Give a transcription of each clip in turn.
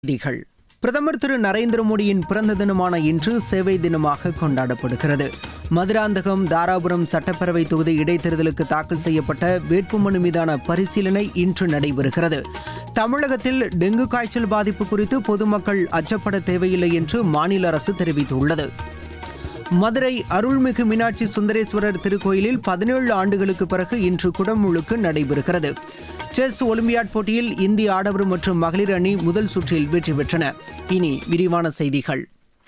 செய்திகள் பிரதமர் திரு நரேந்திர மோடியின் பிறந்த தினமான இன்று சேவை தினமாக கொண்டாடப்படுகிறது மதுராந்தகம் தாராபுரம் சட்டப்பேரவை தொகுதி இடைத்தேர்தலுக்கு தாக்கல் செய்யப்பட்ட வேட்புமனு மீதான பரிசீலனை இன்று நடைபெறுகிறது தமிழகத்தில் டெங்கு காய்ச்சல் பாதிப்பு குறித்து பொதுமக்கள் அச்சப்பட தேவையில்லை என்று மாநில அரசு தெரிவித்துள்ளது மதுரை அருள்மிகு மீனாட்சி சுந்தரேஸ்வரர் திருக்கோயிலில் பதினேழு ஆண்டுகளுக்கு பிறகு இன்று குடமுழுக்கு நடைபெறுகிறது செஸ் ஒலிம்பியாட் போட்டியில் இந்திய ஆடவர் மற்றும் மகளிர் அணி முதல் சுற்றில் வெற்றி பெற்றன இனி விரிவான செய்திகள்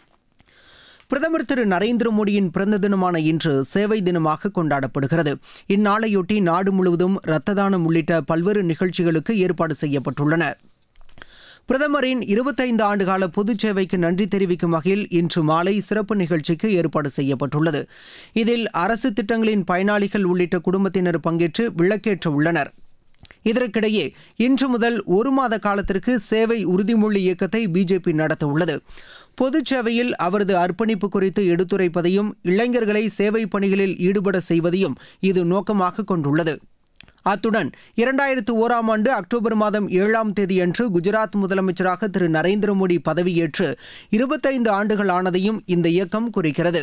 பிரதமர் திரு நரேந்திர மோடியின் பிறந்த தினமான இன்று சேவை தினமாக கொண்டாடப்படுகிறது இந்நாளையொட்டி நாடு முழுவதும் இரத்த தானம் உள்ளிட்ட பல்வேறு நிகழ்ச்சிகளுக்கு ஏற்பாடு செய்யப்பட்டுள்ளன பிரதமரின் இருபத்தைந்து ஆண்டுகால பொதுச் சேவைக்கு நன்றி தெரிவிக்கும் வகையில் இன்று மாலை சிறப்பு நிகழ்ச்சிக்கு ஏற்பாடு செய்யப்பட்டுள்ளது இதில் அரசு திட்டங்களின் பயனாளிகள் உள்ளிட்ட குடும்பத்தினர் பங்கேற்று விளக்கேற்ற உள்ளனர் இதற்கிடையே இன்று முதல் ஒரு மாத காலத்திற்கு சேவை உறுதிமொழி இயக்கத்தை பிஜேபி நடத்த உள்ளது பொதுச் சேவையில் அவரது அர்ப்பணிப்பு குறித்து எடுத்துரைப்பதையும் இளைஞர்களை சேவை பணிகளில் ஈடுபட செய்வதையும் இது நோக்கமாக கொண்டுள்ளது அத்துடன் இரண்டாயிரத்து ஓராம் ஆண்டு அக்டோபர் மாதம் ஏழாம் தேதியன்று குஜராத் முதலமைச்சராக திரு நரேந்திர மோடி பதவியேற்று இருபத்தைந்து ஆண்டுகள் ஆனதையும் இந்த இயக்கம் குறிக்கிறது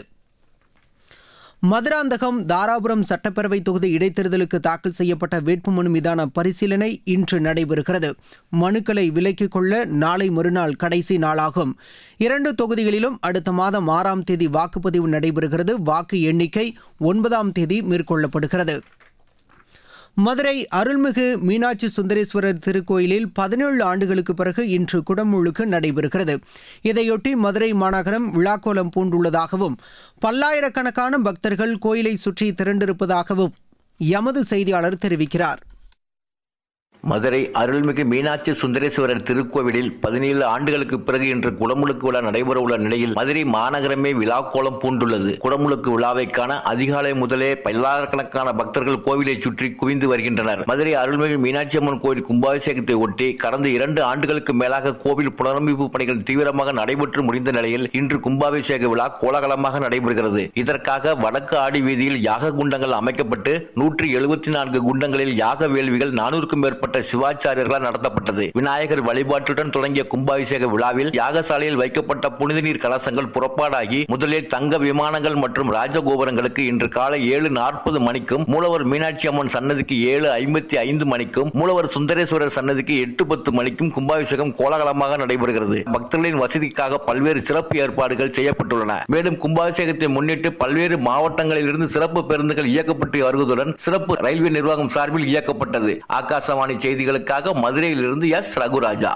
மதுராந்தகம் தாராபுரம் சட்டப்பேரவை தொகுதி இடைத்தேர்தலுக்கு தாக்கல் செய்யப்பட்ட வேட்புமனு மீதான பரிசீலனை இன்று நடைபெறுகிறது மனுக்களை விலக்கிக் கொள்ள நாளை மறுநாள் கடைசி நாளாகும் இரண்டு தொகுதிகளிலும் அடுத்த மாதம் ஆறாம் தேதி வாக்குப்பதிவு நடைபெறுகிறது வாக்கு எண்ணிக்கை ஒன்பதாம் தேதி மேற்கொள்ளப்படுகிறது மதுரை அருள்மிகு மீனாட்சி சுந்தரேஸ்வரர் திருக்கோயிலில் பதினேழு ஆண்டுகளுக்கு பிறகு இன்று குடமுழுக்கு நடைபெறுகிறது இதையொட்டி மதுரை மாநகரம் விழாக்கோலம் பூண்டுள்ளதாகவும் பல்லாயிரக்கணக்கான பக்தர்கள் கோயிலை சுற்றி திரண்டிருப்பதாகவும் எமது செய்தியாளர் தெரிவிக்கிறார் மதுரை அருள்மிகு மீனாட்சி சுந்தரேஸ்வரர் திருக்கோவிலில் பதினேழு ஆண்டுகளுக்கு பிறகு இன்று குடமுழுக்கு விழா நடைபெறவுள்ள நிலையில் மதுரை மாநகரமே விழாக்கோலம் பூண்டுள்ளது குடமுழுக்கு விழாவை காண அதிகாலை முதலே பல்லாயிரக்கணக்கான பக்தர்கள் கோவிலை சுற்றி குவிந்து வருகின்றனர் மதுரை அருள்மிகு மீனாட்சி அம்மன் கோவில் கும்பாபிஷேகத்தை ஒட்டி கடந்த இரண்டு ஆண்டுகளுக்கு மேலாக கோவில் புனரமைப்பு பணிகள் தீவிரமாக நடைபெற்று முடிந்த நிலையில் இன்று கும்பாபிஷேக விழா கோலாகலமாக நடைபெறுகிறது இதற்காக வடக்கு ஆடி வீதியில் யாக குண்டங்கள் அமைக்கப்பட்டு நூற்றி எழுபத்தி நான்கு குண்டங்களில் யாக வேள்விகள் நானூறுக்கும் மேற்பட்ட மேற்பட்ட சிவாச்சாரியர்களால் நடத்தப்பட்டது விநாயகர் வழிபாட்டுடன் தொடங்கிய கும்பாபிஷேக விழாவில் யாகசாலையில் வைக்கப்பட்ட புனித நீர் கலசங்கள் புறப்பாடாகி முதலில் தங்க விமானங்கள் மற்றும் ராஜகோபுரங்களுக்கு இன்று காலை ஏழு நாற்பது மணிக்கும் மூலவர் மீனாட்சி அம்மன் சன்னதிக்கு ஏழு ஐம்பத்தி ஐந்து மணிக்கும் மூலவர் சுந்தரேஸ்வரர் சன்னதிக்கு எட்டு பத்து மணிக்கும் கும்பாபிஷேகம் கோலாகலமாக நடைபெறுகிறது பக்தர்களின் வசதிக்காக பல்வேறு சிறப்பு ஏற்பாடுகள் செய்யப்பட்டுள்ளன மேலும் கும்பாபிஷேகத்தை முன்னிட்டு பல்வேறு மாவட்டங்களில் இருந்து சிறப்பு பேருந்துகள் இயக்கப்பட்டு வருவதுடன் சிறப்பு ரயில்வே நிர்வாகம் சார்பில் இயக்கப்பட்டது ஆகாசவாணி செய்திகளுக்காக மதுரையிலிருந்து எஸ் ரகுராஜா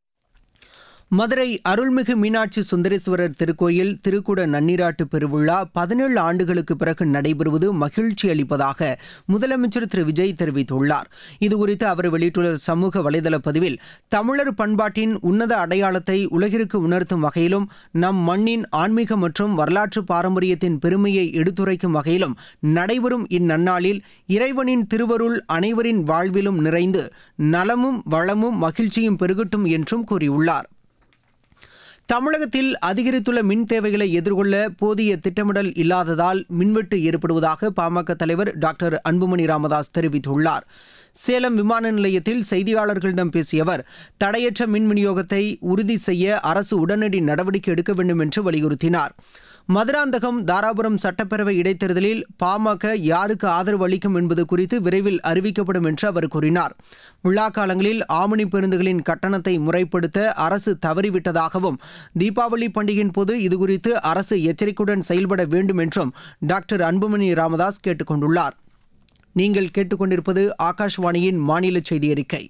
மதுரை அருள்மிகு மீனாட்சி சுந்தரேஸ்வரர் திருக்கோயில் திருக்குட நன்னீராட்டு பெருவிழா பதினேழு ஆண்டுகளுக்கு பிறகு நடைபெறுவது மகிழ்ச்சி அளிப்பதாக முதலமைச்சர் திரு விஜய் தெரிவித்துள்ளார் இதுகுறித்து அவர் வெளியிட்டுள்ள சமூக வலைதள பதிவில் தமிழர் பண்பாட்டின் உன்னத அடையாளத்தை உலகிற்கு உணர்த்தும் வகையிலும் நம் மண்ணின் ஆன்மீக மற்றும் வரலாற்று பாரம்பரியத்தின் பெருமையை எடுத்துரைக்கும் வகையிலும் நடைபெறும் இந்நன்னாளில் இறைவனின் திருவருள் அனைவரின் வாழ்விலும் நிறைந்து நலமும் வளமும் மகிழ்ச்சியும் பெருகட்டும் என்றும் கூறியுள்ளார் தமிழகத்தில் அதிகரித்துள்ள மின் தேவைகளை எதிர்கொள்ள போதிய திட்டமிடல் இல்லாததால் மின்வெட்டு ஏற்படுவதாக பாமக தலைவர் டாக்டர் அன்புமணி ராமதாஸ் தெரிவித்துள்ளார் சேலம் விமான நிலையத்தில் செய்தியாளர்களிடம் பேசிய அவர் தடையற்ற மின் விநியோகத்தை உறுதி செய்ய அரசு உடனடி நடவடிக்கை எடுக்க வேண்டும் என்று வலியுறுத்தினார் மதுராந்தகம் தாராபுரம் சட்டப்பேரவை இடைத்தேர்தலில் பாமக யாருக்கு ஆதரவு அளிக்கும் என்பது குறித்து விரைவில் அறிவிக்கப்படும் என்று அவர் கூறினார் விழா காலங்களில் ஆமணி பேருந்துகளின் கட்டணத்தை முறைப்படுத்த அரசு தவறிவிட்டதாகவும் தீபாவளி பண்டிகையின் போது இதுகுறித்து அரசு எச்சரிக்கையுடன் செயல்பட வேண்டும் என்றும் டாக்டர் அன்புமணி ராமதாஸ் கேட்டுக் கொண்டுள்ளார் நீங்கள் கேட்டுக்கொண்டிருப்பது ஆகாஷ்வாணியின் மாநில செய்தி அறிக்கை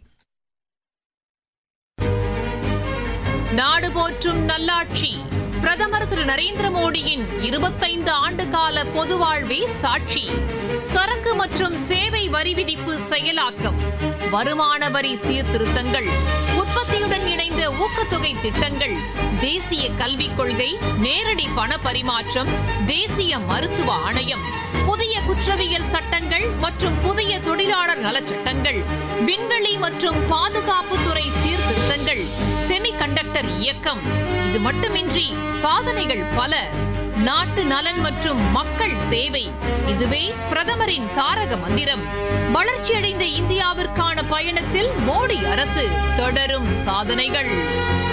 நாடு போற்றும் நல்லாட்சி பிரதமர் திரு நரேந்திர மோடியின் இருபத்தைந்து ஆண்டு கால பொது வாழ்வே சாட்சி சரக்கு மற்றும் சேவை வரி விதிப்பு செயலாக்கம் வருமான வரி சீர்திருத்தங்கள் உற்பத்தியுடன் இணைந்த ஊக்கத்தொகை திட்டங்கள் தேசிய கல்விக் கொள்கை நேரடி பண பரிமாற்றம் தேசிய மருத்துவ ஆணையம் புதிய குற்றவியல் சட்டங்கள் மற்றும் புதிய தொழிலாளர் நலச்சட்டங்கள் விண்வெளி மற்றும் பாதுகாப்புத்துறை சீர்திருத்தங்கள் செமிகண்டக்டர் இயக்கம் இது மட்டுமின்றி சாதனைகள் பல நாட்டு நலன் மற்றும் மக்கள் சேவை இதுவே பிரதமரின் தாரக மந்திரம் வளர்ச்சியடைந்த இந்தியாவிற்கான பயணத்தில் மோடி அரசு தொடரும் சாதனைகள்